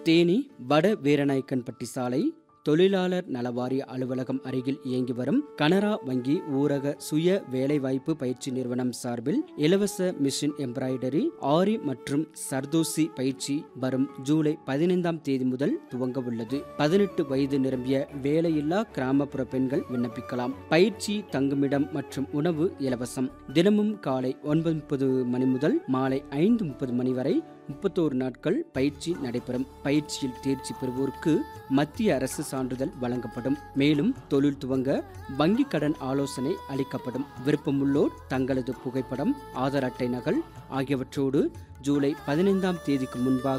தேனி வட வீரநாயக்கன்பட்டி சாலை தொழிலாளர் நலவாரிய அலுவலகம் அருகில் இயங்கி வரும் கனரா வங்கி ஊரக சுய வேலைவாய்ப்பு பயிற்சி நிறுவனம் சார்பில் இலவச மிஷின் எம்ப்ராய்டரி ஆரி மற்றும் சர்தோசி பயிற்சி வரும் ஜூலை பதினைந்தாம் தேதி முதல் துவங்க உள்ளது பதினெட்டு வயது நிரம்பிய வேலையில்லா கிராமப்புற பெண்கள் விண்ணப்பிக்கலாம் பயிற்சி தங்குமிடம் மற்றும் உணவு இலவசம் தினமும் காலை ஒன்பது முப்பது மணி முதல் மாலை ஐந்து முப்பது மணி வரை முப்பத்தோரு நாட்கள் பயிற்சி நடைபெறும் பயிற்சியில் தேர்ச்சி பெறுவோருக்கு மத்திய அரசு சான்றிதழ் வழங்கப்படும் மேலும் தொழில் துவங்க வங்கி கடன் ஆலோசனை அளிக்கப்படும் விருப்பமுள்ளோர் தங்களது புகைப்படம் ஆதார் அட்டை நகல் ஆகியவற்றோடு ஜூலை பதினைந்தாம் தேதிக்கு முன்பாக